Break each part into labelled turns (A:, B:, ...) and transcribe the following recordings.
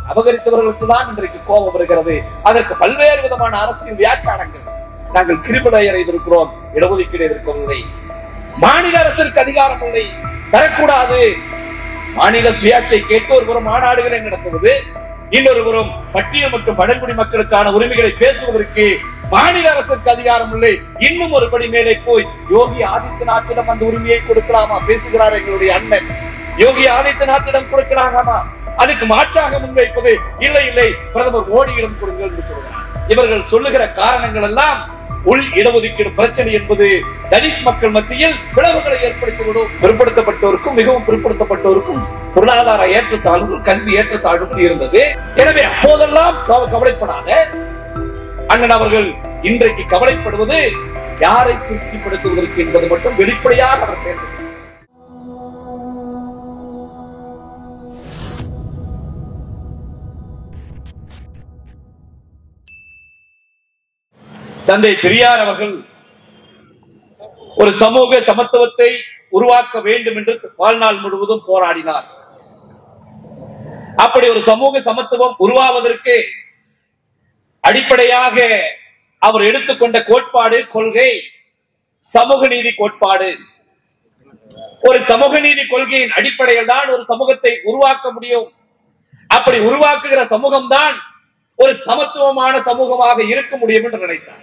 A: அபகரித்தவர்களுக்கு தான் இன்றைக்கு கோபம் வருகிறது அதற்கு பல்வேறு விதமான அரசியல் வியாக்கியானங்கள் நாங்கள் கிரிமினல் இருக்கிறோம் இடஒதுக்கீடு இருக்கவில்லை மாநில அரசிற்கு அதிகாரம் இல்லை தரக்கூடாது மாநில சுயாட்சியை கேட்டு ஒரு புறம் மாநாடுகளை நடத்துவது இன்னொரு புறம் பட்டியல் மற்றும் பழங்குடி மக்களுக்கான உரிமைகளை பேசுவதற்கு மாநில அரசுக்கு அதிகாரம் இல்லை இன்னும் ஒரு படி மேலே போய் யோகி ஆதித்யநாத்திடம் அந்த உரிமையை கொடுக்கலாமா பேசுகிறார் எங்களுடைய அண்ணன் யோகி ஆதித்யநாத்திடம் கொடுக்கலாமா அதுக்கு மாற்றாக முன்வைப்பது இல்லை இல்லை பிரதமர் மோடியிடம் கொடுங்கள் என்று சொல்கிறார் இவர்கள் சொல்லுகிற காரணங்கள் எல்லாம் உள் இடஒதுக்கீடு பிரச்சனை என்பது தலித் மக்கள் மத்தியில் பிளவுகளை ஏற்படுத்திவிடும் பிற்படுத்தப்பட்டோருக்கும் மிகவும் பிற்படுத்தப்பட்டோருக்கும் பொருளாதார ஏற்றத்தாழ்வுகள் கல்வி ஏற்றத்தாழ்வுகள் இருந்தது எனவே அப்போதெல்லாம் கவ- கவலைப்படாத அண்ணன் அவர்கள் இன்றைக்கு கவலைப்படுவது யாரை திருப்திப்படுத்துவதற்கு என்பது மட்டும் வெளிப்படையாக அவர் பேசுகிறார் தந்தை பெரியார் அவர்கள் ஒரு சமூக சமத்துவத்தை உருவாக்க வேண்டும் என்று வாழ்நாள் முழுவதும் போராடினார் அப்படி ஒரு சமூக சமத்துவம் உருவாவதற்கு அடிப்படையாக அவர் எடுத்துக்கொண்ட கோட்பாடு கொள்கை சமூக நீதி கோட்பாடு ஒரு சமூக நீதி கொள்கையின் அடிப்படையில் தான் ஒரு சமூகத்தை உருவாக்க முடியும் அப்படி உருவாக்குகிற சமூகம் தான் ஒரு சமத்துவமான சமூகமாக இருக்க முடியும் என்று நினைத்தார்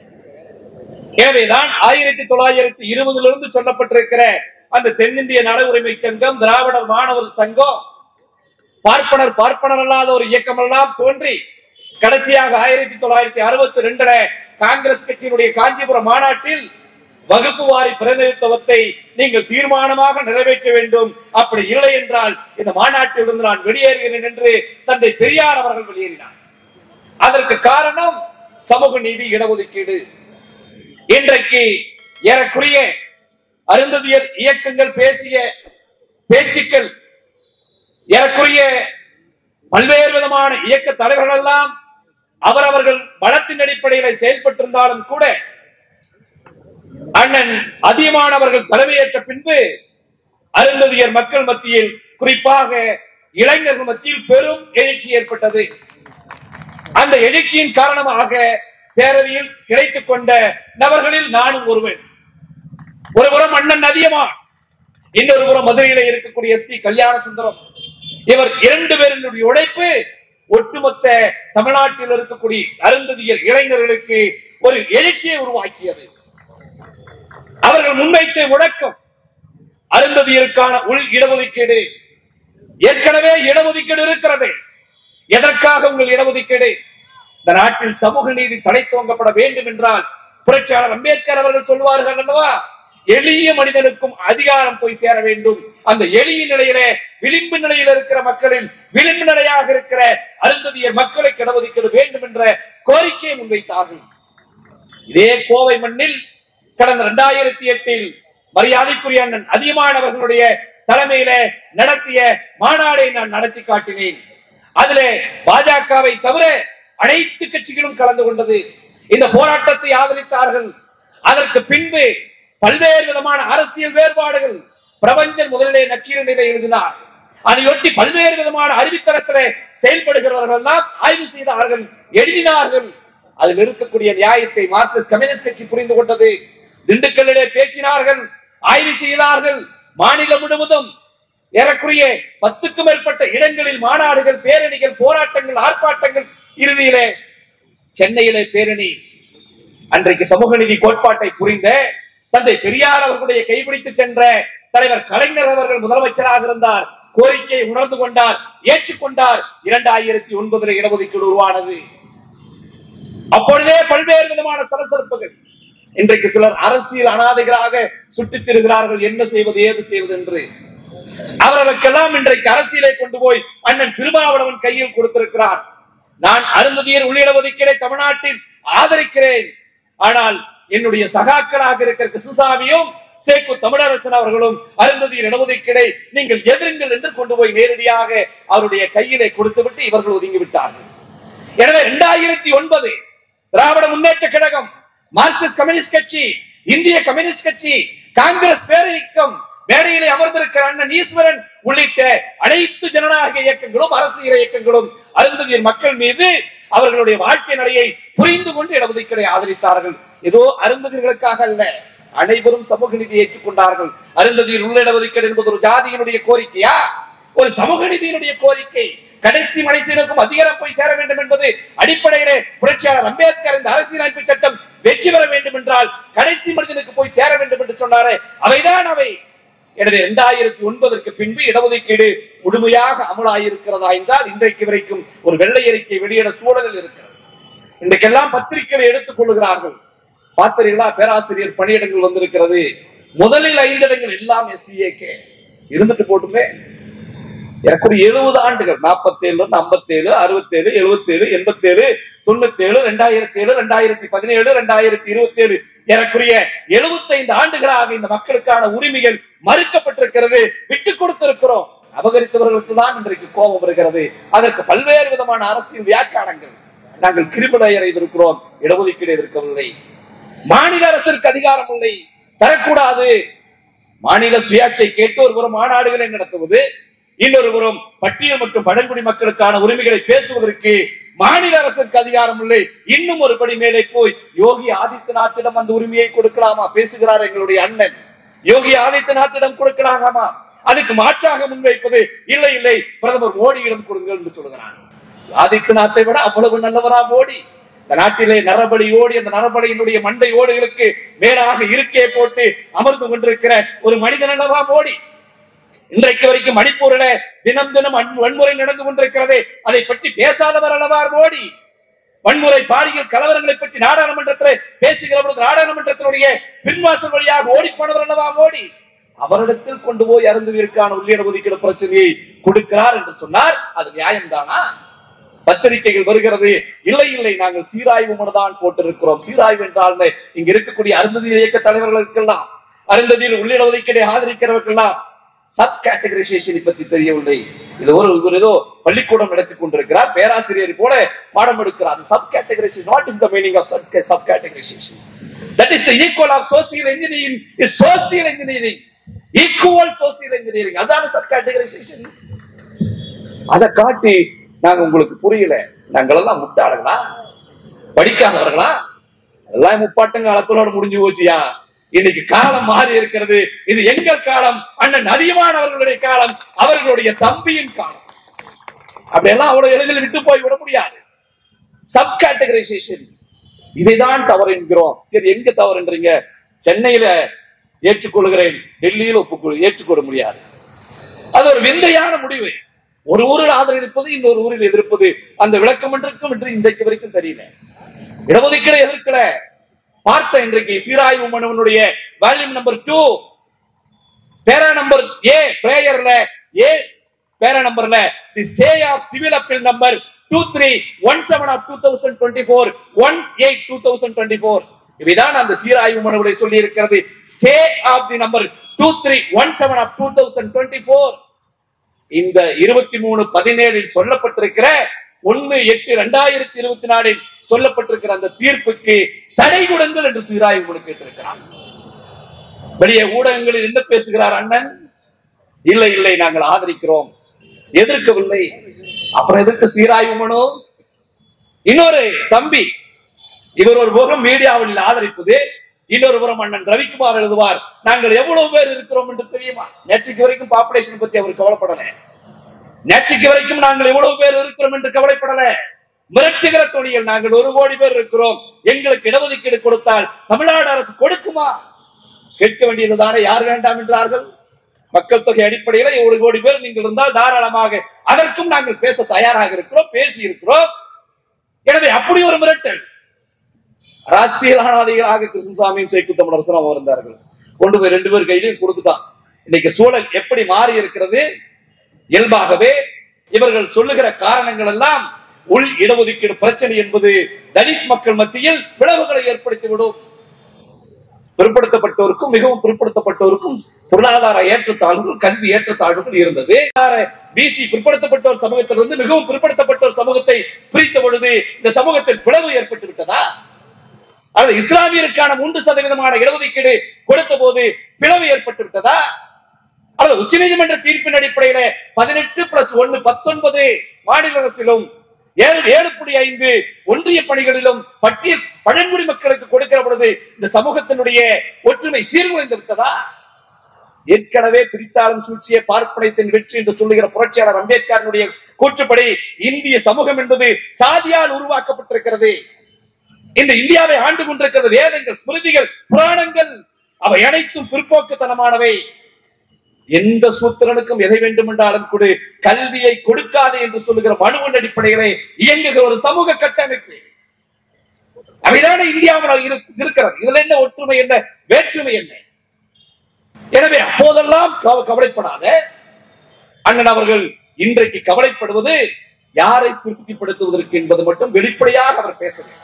A: எனவேதான் ஆயிரத்தி தொள்ளாயிரத்தி இருபதிலிருந்து சொல்லப்பட்டிருக்கிற அந்த தென்னிந்திய நல உரிமை சங்கம் திராவிடர் மாணவர் சங்கம் பார்ப்பனர் பார்ப்பனர் அல்லாத ஒரு இயக்கம் எல்லாம் தோன்றி கடைசியாக ஆயிரத்தி தொள்ளாயிரத்தி அறுபத்தி ரெண்டுல காங்கிரஸ் கட்சியினுடைய காஞ்சிபுரம் மாநாட்டில் வகுப்பு வாரி பிரதிநிதித்துவத்தை நீங்கள் தீர்மானமாக நிறைவேற்ற வேண்டும் அப்படி இல்லை என்றால் இந்த மாநாட்டிலிருந்து நான் வெளியேறுகிறேன் என்று தந்தை பெரியார் அவர்கள் வெளியேறினார் அதற்கு காரணம் சமூக நீதி இடஒதுக்கீடு இன்றைக்கு ஏறக்குறைய அருந்ததியர் இயக்கங்கள் பேசிய பேச்சுக்கள் ஏறக்குறைய பல்வேறு விதமான இயக்க தலைவர்கள் எல்லாம் அவரவர்கள் பலத்தின் அடிப்படையில் செயல்பட்டிருந்தாலும் கூட அண்ணன் அதிகமானவர்கள் தலைமையேற்ற பின்பு அருந்ததியர் மக்கள் மத்தியில் குறிப்பாக இளைஞர்கள் மத்தியில் பெரும் எழுச்சி ஏற்பட்டது அந்த எழுச்சியின் காரணமாக பேரவையில் கிடைத்துக் கொண்ட நபர்களில் நானும் ஒருவன் ஒருபுறம் அண்ணன் அதியமா இன்னொரு புறம் மதுரையில இருக்கக்கூடிய எஸ் டி கல்யாண சுந்தரம் இவர் இரண்டு பேரினுடைய உழைப்பு ஒட்டுமொத்த தமிழ்நாட்டில் இருக்கக்கூடிய அருந்ததியர் இளைஞர்களுக்கு ஒரு எழுச்சியை உருவாக்கியது அவர்கள் முன்வைத்த முழக்கம் அருந்ததியருக்கான உள் இடஒதுக்கீடு ஏற்கனவே இடஒதுக்கீடு இருக்கிறது எதற்காக உங்கள் இடஒதுக்கீடு இந்த நாட்டில் சமூக நீதி தடை துவங்கப்பட வேண்டும் என்றால் புரட்சியாளர் அம்பேத்கர் அவர்கள் சொல்வார்கள் அல்லவா எளிய மனிதனுக்கும் அதிகாரம் போய் சேர வேண்டும் அந்த எளிய நிலையிலே விளிம்பு நிலையில் இருக்கிற மக்களின் விளிம்பு நிலையாக இருக்கிற அருந்ததியர் மக்களை இடஒதுக்கீடு வேண்டும் என்ற கோரிக்கையை முன்வைத்தார்கள் இதே கோவை மண்ணில் கடந்த இரண்டாயிரத்தி எட்டில் மரியாதைக்குரிய அண்ணன் அதிகமானவர்களுடைய தலைமையில நடத்திய மாநாடை நான் நடத்தி காட்டினேன் அதிலே பாஜகவை தவிர அனைத்து கட்சிகளும் கலந்து கொண்டது இந்த போராட்டத்தை ஆதரித்தார்கள் அதற்கு பின்பு பல்வேறு விதமான அரசியல் வேறுபாடுகள் பிரபஞ்சன் முதலிலே நக்கீர நிலை எழுதினார் அதையொட்டி பல்வேறு விதமான அறிவித்தரத்திலே செயல்படுகிறவர்கள் எல்லாம் ஆய்வு செய்தார்கள் எழுதினார்கள் அதில் இருக்கக்கூடிய நியாயத்தை மார்க்சிஸ்ட் கம்யூனிஸ்ட் கட்சி புரிந்து கொண்டது திண்டுக்கல்லிலே பேசினார்கள் ஆய்வு செய்தார்கள் மாநிலம் முழுவதும் ஏறக்குறைய பத்துக்கும் மேற்பட்ட இடங்களில் மாநாடுகள் பேரணிகள் போராட்டங்கள் ஆர்ப்பாட்டங்கள் இறுதியிலே சென்னையிலே பேரணி அன்றைக்கு சமூக நீதி கோட்பாட்டை புரிந்த தந்தை பெரியார் அவர்களுடைய கைப்பிடித்து சென்ற தலைவர் கலைஞர் அவர்கள் முதலமைச்சராக இருந்தார் கோரிக்கையை உணர்ந்து கொண்டார் ஏற்றுக்கொண்டார் இரண்டாயிரத்தி ஒன்பதுல இடஒதுக்கீடு உருவானது அப்பொழுதே பல்வேறு விதமான சலசலப்புகள் இன்றைக்கு சிலர் அரசியல் அனாதைகளாக சுற்றித் திரிகிறார்கள் என்ன செய்வது ஏது செய்வது என்று அவர்களுக்கெல்லாம் இன்றைக்கு அரசியலை கொண்டு போய் அண்ணன் திருமாவளவன் கையில் கொடுத்திருக்கிறார் நான் அருந்ததியர் உள்ளிட ஒதுக்கீடை தமிழ்நாட்டில் ஆதரிக்கிறேன் ஆனால் என்னுடைய சகாக்களாக இருக்கிற கிருஷ்ணசாமியும் சேக்கு தமிழரசன் அவர்களும் அருந்ததியர் இடஒதுக்கீடை நீங்கள் எதிருங்கள் என்று கொண்டு போய் நேரடியாக அவருடைய கையிலே கொடுத்துவிட்டு இவர்கள் ஒதுங்கி விட்டார்கள் எனவே இரண்டாயிரத்தி ஒன்பது திராவிட முன்னேற்ற கழகம் மார்க்சிஸ்ட் கம்யூனிஸ்ட் கட்சி இந்திய கம்யூனிஸ்ட் கட்சி காங்கிரஸ் பேரியக்கம் மேடையிலே அமர்ந்திருக்கிற அண்ணன் ஈஸ்வரன் உள்ளிட்ட அனைத்து ஜனநாயக இயக்கங்களும் அரசியல் இயக்கங்களும் அருந்ததியர் மக்கள் மீது அவர்களுடைய வாழ்க்கை நடையை புரிந்து கொண்டு இடஒதுக்கீடை ஆதரித்தார்கள் ஏதோ அருந்ததியர்களுக்காக அல்ல அனைவரும் சமூக நீதியை ஏற்றுக்கொண்டார்கள் அருந்ததியில் உள்ள இடஒதுக்கீடு என்பது ஒரு ஜாதியினுடைய கோரிக்கையா ஒரு சமூக நீதியினுடைய கோரிக்கை கடைசி மனுஷனுக்கும் அதிகாரம் போய் சேர வேண்டும் என்பது அடிப்படையிலே புரட்சியாளர் அம்பேத்கர் இந்த அரசியலமைப்பு சட்டம் வெற்றி பெற வேண்டும் என்றால் கடைசி மனிதனுக்கு போய் சேர வேண்டும் என்று சொன்னாரே அவைதான் அவை எனவே இரண்டாயிரத்தி ஒன்பதற்கு பின்பு இடஒதுக்கீடு முழுமையாக அமலாயிருக்கிறதா என்றால் இன்றைக்கு வரைக்கும் ஒரு வெள்ளை அறிக்கை வெளியிட சூழலில் இருக்கிறது இன்றைக்கெல்லாம் பத்திரிகைகளை எடுத்துக் கொள்ளுகிறார்கள் பார்த்தீர்களா பேராசிரியர் பணியிடங்கள் வந்திருக்கிறது முதலில் ஐந்து இடங்கள் எல்லாம் எஸ்சிஏகே இருந்துட்டு போட்டுமே எனக்கு ஒரு எழுபது ஆண்டுகள் நாற்பத்தி ஏழுல இருந்து ஐம்பத்தி ஏழு அறுபத்தி ஏழு எழுபத்தி ஏழு எண்பத்தி ஏழு தொண்ணூத்தி ஏழு ரெண்டாயிரத்தி ஏழு ரெண்டாயிரத்தி பதினேழு ரெண்டாயிரத்தி இருபத்தி ஏழு எனக்குரிய எழுபத்தைந்து ஆண்டுகளாக இந்த மக்களுக்கான உரிமைகள் மறுக்கப்பட்டிருக்கிறது விட்டு கொடுத்திருக்கிறோம் அபகரித்தவர்களுக்கு தான் இன்றைக்கு கோபம் வருகிறது அதற்கு பல்வேறு விதமான அரசியல் வியாக்கியானங்கள் நாங்கள் கிரிமினல் இருக்கிறோம் இடஒதுக்கீடு இருக்கவில்லை மாநில அரசிற்கு அதிகாரம் இல்லை தரக்கூடாது மாநில சுயாட்சை கேட்டு ஒரு புறம் மாநாடுகளை நடத்துவது இன்னொரு புறம் பட்டியல் மற்றும் பழங்குடி மக்களுக்கான உரிமைகளை பேசுவதற்கு மாநில அரசுக்கு அதிகாரம் இல்லை இன்னும் ஒரு படி மேலே போய் யோகி ஆதித்யநாத்திடம் அந்த உரிமையை கொடுக்கலாமா பேசுகிறார் எங்களுடைய அண்ணன் யோகி ஆதித்யநாத்திடம் கொடுக்கலாமா அதுக்கு மாற்றாக முன்வைப்பது இல்லை இல்லை பிரதமர் மோடியிடம் கொடுங்கள் என்று சொல்கிறான் ஆதித்யநாத்தை விட அவ்வளவு நல்லவரா மோடி இந்த நாட்டிலே நரபலி ஓடி அந்த நரபலியினுடைய மண்டை ஓடுகளுக்கு மேலாக இருக்கே போட்டு அமர்ந்து கொண்டிருக்கிற ஒரு மனிதன் அல்லவா மோடி இன்றைக்கு வரைக்கும் மணிப்பூரில தினம் தினம் அன்- வன்முறை நடந்து கொண்டிருக்கிறது அதை பற்றி பேசாதவர் அல்லவா மோடி வன்முறை பாலியல் கலவரங்களை பற்றி நாடாளுமன்றத்தில் பேசுகிற பொழுது நாடாளுமன்றத்தினுடைய பின்வாசல் வழியாக ஓடி போனவர் அல்லவா மோடி அவரிடத்தில் கொண்டு போய் அருந்தவிற்கான உள்ளிட ஒதுக்கீடு பிரச்சனையை கொடுக்கிறார் என்று சொன்னார் அது நியாயம்தானா பத்திரிகைகள் வருகிறது இல்லை இல்லை நாங்கள் சீராய்வு மனுதான் போட்டிருக்கிறோம் சீராய்வு என்றால் என்ன? இங்க இருக்கக்கூடிய அருந்ததி இயக்க தலைவர்களுக்கெல்லாம் அருந்ததியில் உள்ளிட ஒதுக்கீடை ஆதரிக்கிறவர்களெல்லாம் சப் கேட்டகரைசேஷனை பத்தி தெரியவில்லை இது ஒரு இவர் ஏதோ பள்ளிக்கூடம் நடத்தி கொண்டிருக்கிறார் பேராசிரியர் போல பாடம் எடுக்கிறார் subcategorisation what is the meaning of subcategorisation that is the equal of social engineering is social engineering equal social engineering அதான சப் கேட்டகரைசேஷன் அதை காட்டி நாங்க உங்களுக்கு புரியல நாங்கள் எல்லாம் முட்டாளுங்களா படிக்காதவர்களா எல்லாம் முப்பாட்டம் காலத்தோட முடிஞ்சு போச்சியா இன்னைக்கு காலம் மாறி இருக்கிறது இது எங்கள் காலம் அண்ணன் அதிகமான அவர்களுடைய காலம் அவர்களுடைய தம்பியின் காலம் அப்படியெல்லாம் அவ்வளவு எளிதில் விட்டு போய் விட முடியாது சப் கேட்டகரைசேஷன் இதைதான் தவறு என்கிறோம் சரி எங்க தவறுன்றீங்க சென்னையில ஏற்றுக்கொள்கிறேன் டெல்லியில் ஒப்புக்கொள் ஏற்றுக்கொள்ள முடியாது அது ஒரு விந்தையான முடிவு ஒரு ஊரில் ஆதரவிப்பது இன்னொரு ஊரில் எதிர்ப்பது அந்த விளக்கம் என்றுக்கும் என்று இன்றைக்கு வரைக்கும் தெரியல இடஒதுக்கீடு எதிர்க்கல பார்த்த இன்றைக்கு சீராய்வு மனுவனுடைய volume number two para number A பிரேயர்ல ஏ பேரா நம்பர்ல the stay of civil appeal number two three one seven of two thousand twenty four one eight two thousand twenty four இவைதான் அந்த சீராய்வு மனுவிலை சொல்லி இருக்கிறது stay of the number two three one seven of two thousand twenty four இந்த இருபத்தி மூணு பதினேழில் சொல்லப்பட்டிருக்கிற ஒன்னு எட்டு ரெண்டாயிரத்தி இருபத்தி நாலில் சொல்லப்பட்டிருக்கிற அந்த தீர்ப்புக்கு தடை கொடுங்கள் என்று சீராய்வு மனு கேட்டிருக்கிறார் வெளியே ஊடகங்களில் என்ன பேசுகிறார் அண்ணன் இல்லை இல்லை நாங்கள் ஆதரிக்கிறோம் எதிர்க்கவில்லை அப்புறம் எதற்கு சீராய்வு மனு இன்னொரு தம்பி இவர் ஒரு புறம் மீடியாவில் ஆதரிப்பது இன்னொரு புறம் அண்ணன் ரவிக்குமார் எழுதுவார் நாங்கள் எவ்வளவு பேர் இருக்கிறோம் என்று தெரியுமா நேற்றுக்கு வரைக்கும் பாப்புலேஷன் பத்தி அவர் கவலைப்படல நேற்றுக்கு வரைக்கும் நாங்கள் எவ்வளவு பேர் இருக்கிறோம் என்று கவலைப்படல மிரட்டுகிற தொழில் நாங்கள் ஒரு கோடி பேர் இருக்கிறோம் எங்களுக்கு இடஒதுக்கீடு கொடுத்தால் தமிழ்நாடு அரசு கொடுக்குமா கேட்க வேண்டியதுதானே யார் வேண்டாம் என்றார்கள் மக்கள் தொகை அடிப்படையில ஒரு கோடி பேர் நீங்கள் இருந்தால் தாராளமாக அதற்கும் நாங்கள் பேச தயாராக இருக்கிறோம் பேசி இருக்கிறோம் எனவே அப்படி ஒரு மிரட்டல் அரசியல் அனாதைகளாக கிருஷ்ணசாமியும் சேக்கு தமிழரசனும் இருந்தார்கள் கொண்டு போய் ரெண்டு பேர் கையிலையும் கொடுத்துட்டான் இன்னைக்கு சூழல் எப்படி மாறி இருக்கிறது இயல்பாகவே இவர்கள் சொல்லுகிற காரணங்கள் எல்லாம் உள் இடஒதுக்கீடு பிரச்சனை என்பது தலித் மக்கள் மத்தியில் பிளவுகளை ஏற்படுத்திவிடும் பிற்படுத்தப்பட்டோருக்கும் மிகவும் பிற்படுத்தப்பட்டோருக்கும் பொருளாதார ஏற்றத்தாழ்வுகள் கல்வி ஏற்றத்தாழ்வுகள் இருந்தது பிசி பிற்படுத்தப்பட்டோர் சமூகத்திலிருந்து மிகவும் பிற்படுத்தப்பட்டோர் சமூகத்தை பிரித்த பொழுது இந்த சமூகத்தில் பிளவு ஏற்பட்டு விட்டதா அல்லது இஸ்லாமியருக்கான மூன்று சதவீதமான இடஒதுக்கீடு கொடுத்த போது பிளவு ஏற்பட்டு விட்டதா அல்லது உச்சநீதிமன்ற தீர்ப்பின் அடிப்படையில பதினெட்டு பிளஸ் ஒன்னு பத்தொன்பது மாநில அரசிலும் ஏழு ஏழு புள்ளி ஐந்து ஒன்றிய பணிகளிலும் பட்டியல் பழங்குடி மக்களுக்கு கொடுக்கிற பொழுது இந்த சமூகத்தினுடைய ஒற்றுமை சீர்குலைந்து விட்டதா ஏற்கனவே பிரித்தாளும் சூழ்ச்சியை பார்ப்பனைத்தின் வெற்றி என்று சொல்லுகிற புரட்சியாளர் அம்பேத்கருடைய கூற்றுப்படி இந்திய சமூகம் என்பது சாதியால் உருவாக்கப்பட்டிருக்கிறது இந்த இந்தியாவை ஆண்டு கொண்டிருக்கிறது வேதங்கள் ஸ்மிருதிகள் புராணங்கள் அவை அனைத்தும் பிற்போக்குத்தனமானவை எந்த சூத்திரனுக்கும் எதை வேண்டுமென்றாலும் கொடு கல்வியை கொடுக்காதே என்று சொல்லுகிற மனுவின் அடிப்படையிலே இயங்குகிற ஒரு சமூக கட்டமைப்பு அவைதானே இந்தியாவில் இரு- இருக்கிறது இதுல என்ன ஒற்றுமை என்ன வேற்றுமை என்ன எனவே அப்போதெல்லாம் கவ- கவலைப்படாத அண்ணன் அவர்கள் இன்றைக்கு கவலைப்படுவது யாரை திருப்திப்படுத்துவதற்கு என்பது மட்டும் வெளிப்படையாக அவர் பேசவில்லை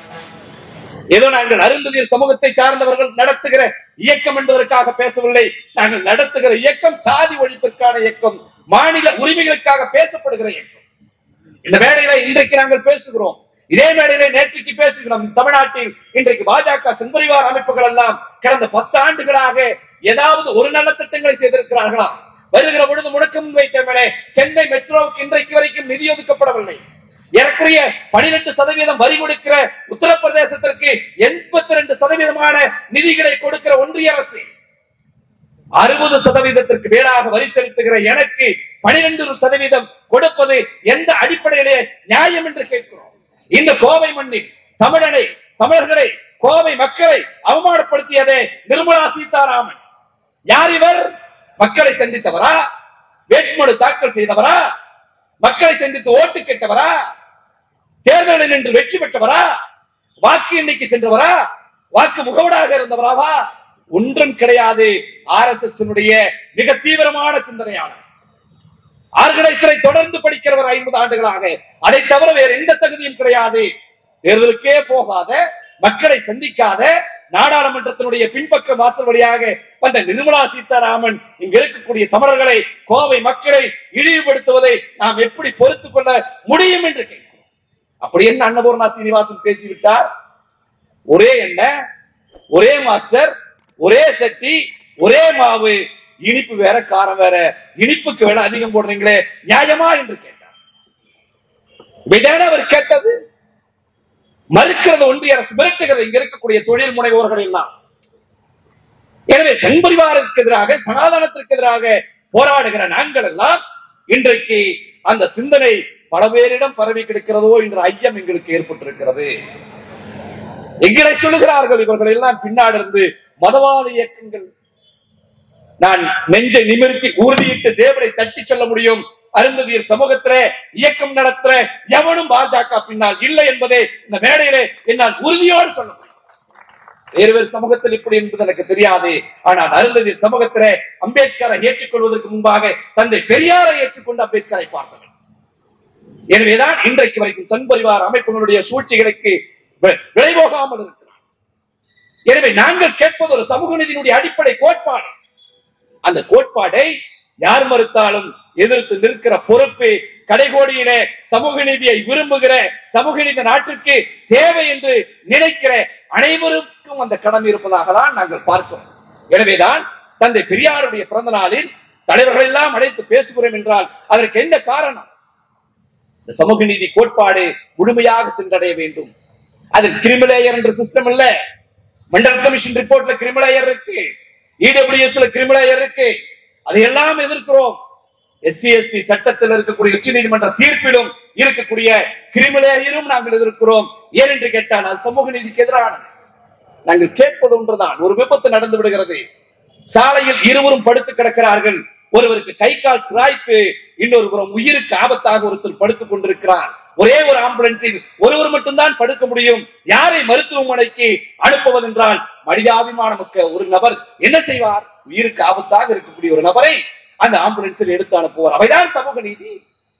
A: ஏதோ நாங்கள் அருந்ததியர் சமூகத்தை சார்ந்தவர்கள் நடத்துகிற இயக்கம் என்பதற்காக பேசவில்லை நாங்கள் நடத்துகிற இயக்கம் சாதி ஒழிப்பிற்கான இயக்கம் மாநில உரிமைகளுக்காக பேசப்படுகிற இயக்கம் இந்த மேடையில இன்றைக்கு நாங்கள் பேசுகிறோம் இதே மேடையில நேற்றுக்கு பேசுகிறோம் தமிழ்நாட்டில் இன்றைக்கு பாஜக செம்பரிவார் அமைப்புகள் எல்லாம் கடந்த பத்து ஆண்டுகளாக ஏதாவது ஒரு நல்ல திட்டங்களை செய்திருக்கிறார்களா வருகிற பொழுது முடக்கம் வைத்தவனே சென்னை மெட்ரோவுக்கு இன்றைக்கு வரைக்கும் நிதி ஒதுக்கப்படவில்லை ஏறக்குறைய பனிரெண்டு சதவீதம் வரி கொடுக்கிற உத்தரப்பிரதேசத்திற்கு எண்பத்தி ரெண்டு சதவீதமான நிதிகளை கொடுக்கிற ஒன்றிய அரசு அறுபது சதவீதத்திற்கு மேலாக வரி செலுத்துகிற எனக்கு பனிரெண்டு சதவீதம் கொடுப்பது எந்த அடிப்படையிலே நியாயம் என்று கேட்கிறோம் இந்த கோவை மண்ணில் தமிழனை தமிழர்களை கோவை மக்களை அவமானப்படுத்தியதே நிர்மலா சீதாராமன் யார் இவர் மக்களை சந்தித்தவரா வேட்புமனு தாக்கல் செய்தவரா மக்களை சந்தித்து ஓட்டு கேட்டவரா தேர்தலில் நின்று வெற்றி பெற்றவரா வாக்கு எண்ணிக்கை சென்றவரா வாக்கு முகவடாக இருந்தவராவா ஒன்றும் கிடையாது ஆர் எஸ் எஸ் மிக தீவிரமான சிந்தனையாளர் ஆர்கனைசரை தொடர்ந்து படிக்கிறவர் ஐம்பது ஆண்டுகளாக அதை தவிர வேறு எந்த தகுதியும் கிடையாது தேர்தலுக்கே போகாத மக்களை சந்திக்காத நாடாளுமன்றத்தினுடைய பின்பக்க வாசல் வழியாக வந்த நிர்மலா சீதாராமன் இங்க இருக்கக்கூடிய தமிழர்களை கோவை மக்களை இழிவுபடுத்துவதை நாம் எப்படி பொறுத்துக் கொள்ள முடியும் என்று கேட்கிறோம் அப்படி என்ன அன்னபூர்ணா சீனிவாசன் பேசிவிட்டார் ஒரே எண்ணெய் ஒரே மாஸ்டர் ஒரே சட்டி ஒரே மாவு இனிப்பு வேற காரம் வேற இனிப்புக்கு வேற அதிகம் போடுறீங்களே நியாயமா என்று கேட்டார் இவைதானே அவர் கேட்டது மறுக்கிறது ஒன்றிய அரசு மிரட்டுகிறது இங்க இருக்கக்கூடிய தொழில் முனைவோர்கள் எல்லாம் எனவே செம்பரிவாரத்திற்கு எதிராக சனாதனத்திற்கு எதிராக போராடுகிற நாங்கள் எல்லாம் இன்றைக்கு அந்த சிந்தனை பல பேரிடம் பரவி கிடக்கிறதோ என்ற ஐயம் எங்களுக்கு ஏற்பட்டிருக்கிறது எங்களை சொல்லுகிறார்கள் இவர்கள் எல்லாம் பின்னாடி இருந்து மதவாத இயக்கங்கள் நான் நெஞ்சை நிமிர்த்தி உறுதியிட்டு தேவனை தட்டி சொல்ல முடியும் அருந்ததியர் சமூகத்திலே இயக்கம் நடத்துற எவனும் பாஜக பின்னால் இல்லை என்பதை இந்த மேடையிலே என்னால் உறுதியோடு சொல்ல முடியும் வேறு வேறு சமூகத்தில் இப்படி என்பது எனக்கு தெரியாது ஆனால் அருந்ததியர் சமூகத்திலே அம்பேத்கரை ஏற்றுக்கொள்வதற்கு முன்பாக தந்தை பெரியாரை ஏற்றுக்கொண்டு அம்பேத்கரை பார்த்தவர் எனவேதான் இன்றைக்கு வரைக்கும் சன்பரிவார் அமைப்புகளுடைய சூழ்ச்சிகளுக்கு வி- விளைபோகாமல் இருக்கிறார் எனவே நாங்கள் கேட்பது ஒரு சமூக நீதியினுடைய அடிப்படை கோட்பாடு அந்த கோட்பாடை யார் மறுத்தாலும் எதிர்த்து நிற்கிற பொறுப்பு கடைகோடியிலே சமூக நீதியை விரும்புகிற சமூக நீதி நாட்டிற்கு தேவை என்று நினைக்கிற அனைவருக்கும் அந்த கடமை இருப்பதாக தான் நாங்கள் பார்க்கிறோம் எனவேதான் தந்தை பெரியாருடைய பிறந்த நாளில் தலைவர்கள் எல்லாம் அழைத்து பேசுகிறோம் என்றால் அதற்கு என்ன காரணம் இந்த சமூக நீதி கோட்பாடு முழுமையாக சென்றடைய வேண்டும் அதில் கிரிமிலேயர் என்ற சிஸ்டம் இல்ல மண்டல் கமிஷன் ரிப்போர்ட்ல கிரிமிலேயர் இருக்கு இடபிள்யூஎஸ்ல கிரிமிலேயர் இருக்கு அதையெல்லாம் எதிர்க்கிறோம் எஸ்சி எஸ்டி சட்டத்தில் இருக்கக்கூடிய உச்ச நீதிமன்ற தீர்ப்பிலும் இருக்கக்கூடிய கிரிமிலேயரும் நாங்கள் எதிர்க்கிறோம் ஏனென்று கேட்டால் அது சமூக நீதிக்கு எதிரானது நாங்கள் கேட்பது ஒன்றுதான் ஒரு விபத்து நடந்து விடுகிறது சாலையில் இருவரும் படுத்து கிடக்கிறார்கள் ஒருவருக்கு கை கால் சிராய்ப்பு இன்னொரு புறம் உயிருக்கு ஆபத்தாக ஒருத்தர் படுத்துக் கொண்டிருக்கிறார் ஒரே ஒரு ஆம்புலன்ஸில் ஒருவர் மட்டும்தான் படுக்க முடியும் யாரை மருத்துவமனைக்கு அனுப்புவதென்றால் மனிதாபிமானமிக்க ஒரு நபர் என்ன செய்வார் உயிருக்கு ஆபத்தாக இருக்கக்கூடிய ஒரு நபரை அந்த ஆம்புலன்ஸில் எடுத்து அனுப்புவார் அவைதான் சமூக நீதி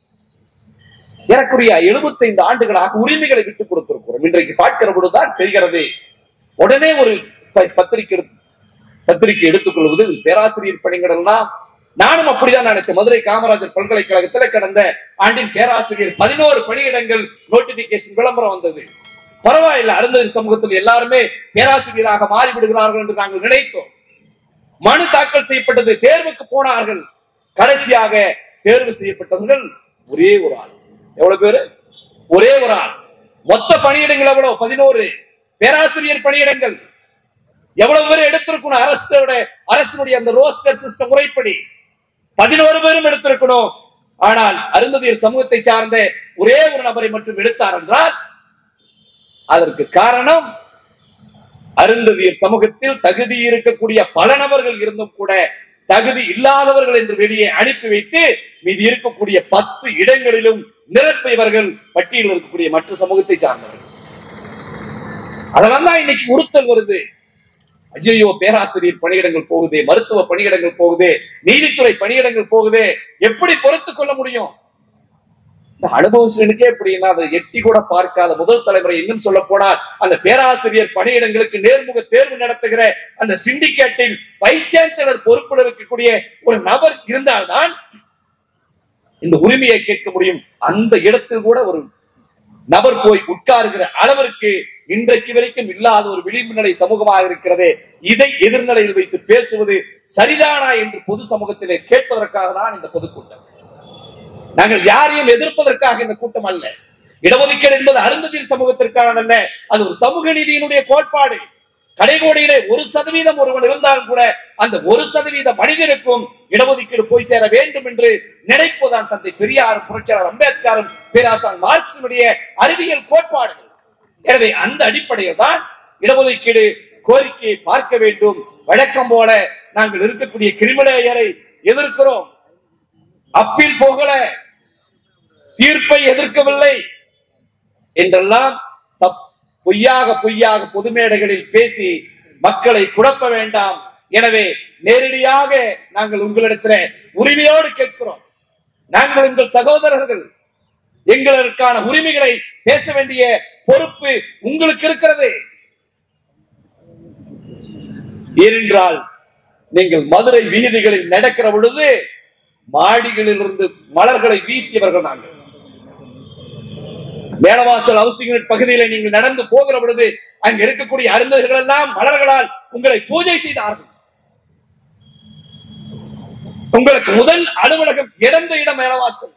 A: ஏறக்குறைய 75 ஆண்டுகளாக உரிமைகளை விட்டுக் கொடுத்திருக்கிறோம் இன்றைக்கு பார்க்கிற பொழுதுதான் தெரிகிறது உடனே ஒரு ப- பத்திரிகை எடுத்து- பத்திரிகை எடுத்துக்கொள்வது இது பேராசிரியர் பணிகளெல்லாம் நானும் அப்படிதான் நினைச்சேன் மதுரை காமராஜர் பல்கலைக்கழகத்தில் கடந்த ஆண்டின் பேராசிரியர் பதினோரு பணியிடங்கள் நோட்டிபிகேஷன் விளம்பரம் வந்தது பரவாயில்லை அருந்ததி சமூகத்தில் எல்லாருமே பேராசிரியராக மாறிவிடுகிறார்கள் என்று நாங்கள் நினைத்தோம் மனு தாக்கல் செய்யப்பட்டது தேர்வுக்கு போனார்கள் கடைசியாக தேர்வு செய்யப்பட்டவர்கள் ஒரே ஒரு ஆள் எவ்வளவு பேரு ஒரே ஒரு ஆள் மொத்த பணியிடங்கள் எவ்வளவு பதினோரு பேராசிரியர் பணியிடங்கள் எவ்வளவு பேர் எடுத்திருக்கணும் அரசோட அரசுடைய அந்த ரோஸ்டர் சிஸ்டம் முறைப்படி பதினோரு பேரும் எடுத்திருக்கணும் ஆனால் அருந்ததியர் சமூகத்தை சார்ந்த ஒரே ஒரு நபரை மட்டும் எடுத்தார் என்றால் அதற்கு காரணம் அருந்ததியர் சமூகத்தில் தகுதி இருக்கக்கூடிய பல நபர்கள் இருந்தும் கூட தகுதி இல்லாதவர்கள் என்று வெளியே அனுப்பி வைத்து மீதி இருக்கக்கூடிய பத்து இடங்களிலும் நிரப்ப இவர்கள் பட்டியலில் இருக்கக்கூடிய மற்ற சமூகத்தை சார்ந்தவர்கள் அதெல்லாம் தான் இன்னைக்கு உறுத்தல் வருது ஐயோ பேராசிரியர் பணியிடங்கள் போகுது மருத்துவ பணியிடங்கள் போகுது நீதித்துறை பணியிடங்கள் போகுது எப்படி பொறுத்துக் கொள்ள முடியும் இந்த அனுபவசனுக்கே எப்படின்னா அதை எட்டி கூட பார்க்காத முதல் தலைமுறை இன்னும் சொல்ல போனால் அந்த பேராசிரியர் பணியிடங்களுக்கு நேர்முக தேர்வு நடத்துகிற அந்த சிண்டிகேட்டில் வைஸ் சான்சலர் பொறுப்பில் இருக்கக்கூடிய ஒரு நபர் இருந்தால்தான் இந்த உரிமையை கேட்க முடியும் அந்த இடத்தில் கூட ஒரு நபர் போய் உட்காருகிற அளவிற்கு இன்றைக்கு வரைக்கும் இல்லாத ஒரு விளிம்பு நிலை சமூகமாக இருக்கிறது இதை எதிர்நிலையில் வைத்து பேசுவது சரிதானா என்று பொது சமூகத்திலே கேட்பதற்காக தான் இந்த பொதுக்கூட்டம் நாங்கள் யாரையும் எதிர்ப்பதற்காக இந்த கூட்டம் அல்ல இடஒதுக்கீடு என்பது அருந்ததிர் சமூகத்திற்கானதல்ல அது ஒரு சமூக நீதியினுடைய கோட்பாடு கடைகோடியிலே ஒரு சதவீதம் ஒருவன் இருந்தாலும் கூட அந்த ஒரு சதவீத மனிதனுக்கும் இடஒதுக்கீடு போய் சேர வேண்டும் என்று நினைப்பதுதான் தந்தை பெரியாரும் புரட்சியாளர் அம்பேத்கரும் பேராசான் மார்க்சினுடைய அறிவியல் கோட்பாடுகள் எனவே அந்த அடிப்படையில் தான் இடஒதுக்கீடு கோரிக்கையை பார்க்க வேண்டும் வழக்கம் போல நாங்கள் இருக்கக்கூடிய கிரிமினலை எதிர்க்கிறோம் அப்பீல் போகல தீர்ப்பை எதிர்க்கவில்லை என்றெல்லாம் தப் பொய்யாக பொய்யாக பொது மேடைகளில் பேசி மக்களை குழப்ப வேண்டாம் எனவே நேரடியாக நாங்கள் உங்களிடத்துல உரிமையோடு கேட்கிறோம் நாங்கள் உங்கள் சகோதரர்கள் எங்களுக்கான உரிமைகளை பேச வேண்டிய பொறுப்பு உங்களுக்கு இருக்கிறது ஏனென்றால் நீங்கள் மதுரை வீதிகளில் நடக்கிற பொழுது மாடிகளில் இருந்து மலர்களை வீசியவர்கள் நாங்கள் மேலவாசல் ஹவுசிங் யூனிட் பகுதியில நீங்கள் நடந்து போகிற பொழுது அங்க இருக்கக்கூடிய அருந்தர்கள் எல்லாம் மலர்களால் உங்களை பூஜை செய்தார்கள் உங்களுக்கு முதல் அலுவலகம் இழந்த இடம் மேலவாசல்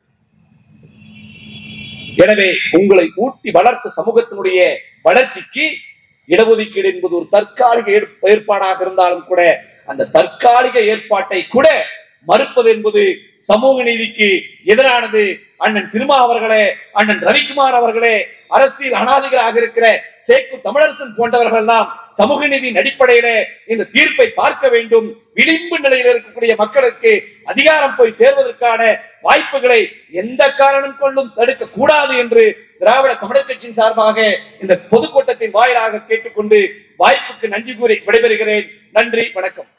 A: எனவே உங்களை ஊட்டி வளர்த்த சமூகத்தினுடைய வளர்ச்சிக்கு இடஒதுக்கீடு என்பது ஒரு தற்காலிக ஏற்- ஏற்பாடாக இருந்தாலும் கூட அந்த தற்காலிக ஏற்பாட்டை கூட மறுப்பது என்பது சமூக நீதிக்கு எதிரானது அண்ணன் திருமா அவர்களே அண்ணன் ரவிக்குமார் அவர்களே அரசியல் அனாதிகளாக இருக்கிற சேக்கு தமிழரசன் போன்றவர்கள் எல்லாம் சமூக நீதியின் அடிப்படையிலே இந்த தீர்ப்பை பார்க்க வேண்டும் விளிம்பு நிலையில் இருக்கக்கூடிய மக்களுக்கு அதிகாரம் போய் சேர்வதற்கான வாய்ப்புகளை எந்த காரணம் கொண்டும் தடுக்க கூடாது என்று திராவிட தமிழர் கட்சியின் சார்பாக இந்த பொதுக்கூட்டத்தின் வாயிலாக கேட்டுக்கொண்டு வாய்ப்புக்கு நன்றி கூறி விடைபெறுகிறேன் நன்றி வணக்கம்